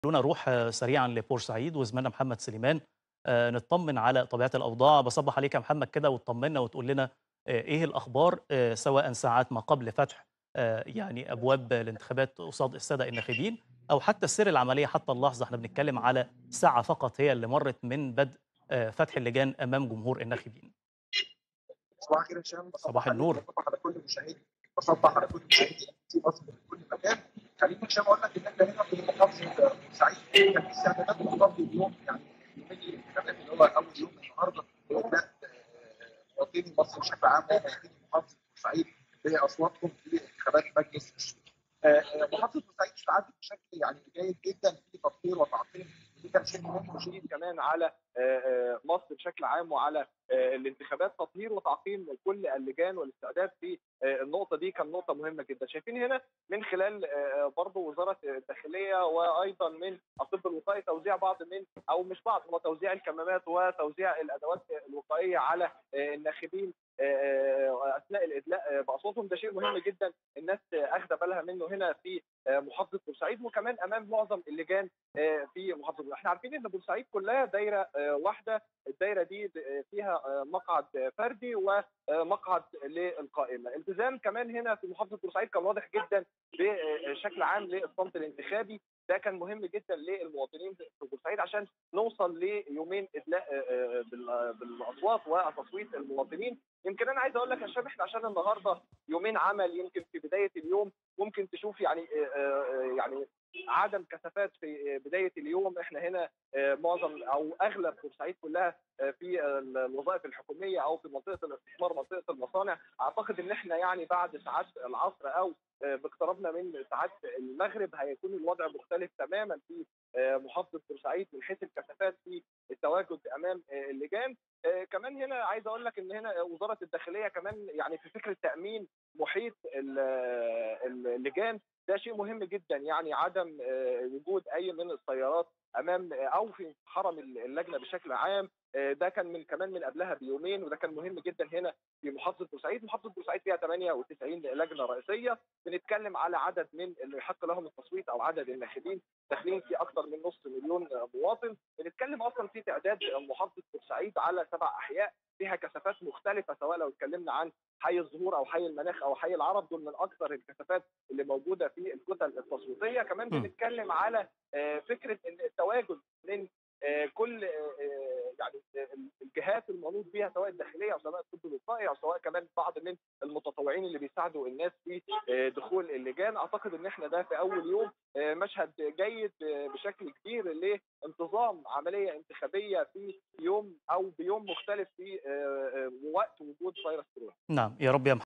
خلونا نروح سريعا لبورسعيد وزميلنا محمد سليمان آه، نطمن على طبيعه الاوضاع بصبح عليك يا محمد كده وتطمنا وتقول لنا آه، ايه الاخبار آه، سواء ساعات ما قبل فتح آه، يعني ابواب الانتخابات قصاد الساده الناخبين او حتى سير العمليه حتى اللحظه احنا بنتكلم على ساعه فقط هي اللي مرت من بدء آه، فتح اللجان امام جمهور الناخبين صباح الخير يا هشام بصبح صباح عليك النور. وبصبح على كل مشاهدي بصبح على كل مشاهدي في مصر في كل مكان خليني هشام اقول لك ان احنا هنا في محافظه بورسعيد كان في استعدادات مقابل اليوم يعني يومين الانتخابات اللي هو اول يوم النهارده وبدات مواطني مصر بشكل عام ومواطني محافظه بورسعيد باصواتهم في انتخابات مجلس الشورى. آه، آه، محافظه بورسعيد استعدت بشكل يعني جيد جدا في تطوير وتعقيم ودي كان شيء مهم وشيء كمان على آه، آه، مصر بشكل عام وعلى آه، الانتخابات تطهير وتعقيم كل اللجان والاستعداد في آه، النقطه دي كان نقطه مهمه جدا شايفين هنا من خلال آه، برضه وزاره الداخليه وايضا من الطب الوقائي توزيع بعض من او مش بعض هو توزيع الكمامات وتوزيع الادوات الوقائيه على آه، الناخبين آه، اثناء الادلاء آه، باصواتهم ده شيء مهم جدا الناس آه، اخذه بالها منه هنا في آه، محافظه بورسعيد وكمان امام معظم اللجان آه، في محافظه بورسعيد. احنا عارفين ان بورسعيد كلها دايره آه، واحده الدايره دي آه، فيها آه، مقعد فردي ومقعد للقائمه التزام كمان هنا في محافظه بورسعيد كان واضح جدا بشكل عام للصمت الانتخابي ده كان مهم جدا للمواطنين في بورسعيد عشان نوصل ليومين ادلاء آه، آه، بال- بالاصوات وتصويت المواطنين يمكن انا عايز اقول لك يا شباب احنا عشان النهارده يومين عمل يمكن في بدايه اليوم ممكن تشوف يعني آه، آه، يعني عدم كثافات في بدايه اليوم احنا هنا آه، معظم او اغلب بورسعيد كلها آه، في ال- الوظائف الحكوميه او في منطقه الاستثمار منطقه المصانع اعتقد ان احنا يعني بعد ساعات العصر او آه، باقترابنا من ساعات المغرب هيكون الوضع مختلف تماما في آه، محافظه بورسعيد من حيث الكثافات في التواجد امام آه، اللجان آه، كمان هنا عايز اقول لك ان هنا وزاره الداخليه كمان يعني في فكره تامين محيط ال- ال- اللجان ده شيء مهم جدا يعني عدم آه، وجود اي من السيارات امام آه، او في حرم اللجنه بشكل عام آه، ده كان من كمان من قبلها بيومين وده كان مهم جدا هنا في محافظه بورسعيد، محافظه بورسعيد فيها 98 لجنه رئيسيه، بنتكلم على عدد من اللي يحق لهم التصويت او عدد الناخبين داخلين في اكثر من نص مليون مواطن، بنتكلم اصلا في تعداد محافظه بورسعيد على سبع احياء فيها كثافات مختلفه سواء لو اتكلمنا عن حي الزهور او حي المناخ او حي العرب دول من اكثر الكثافات اللي موجوده في الكتل التصويتيه، كمان م. بنتكلم على آه، فكره ان التواجد من آه، كل آه، آه، يعني آه، الجهات المنوط بها سواء الداخليه او سواء الطب الوقائي او سواء كمان بعض من المتطوعين اللي بيساعدوا الناس في آه، دخول اللجان اعتقد ان احنا ده في اول يوم آه، مشهد جيد آه، بشكل كبير لانتظام عمليه انتخابيه في يوم او بيوم مختلف في آه، آه، وقت وجود فيروس كورونا نعم يا رب يا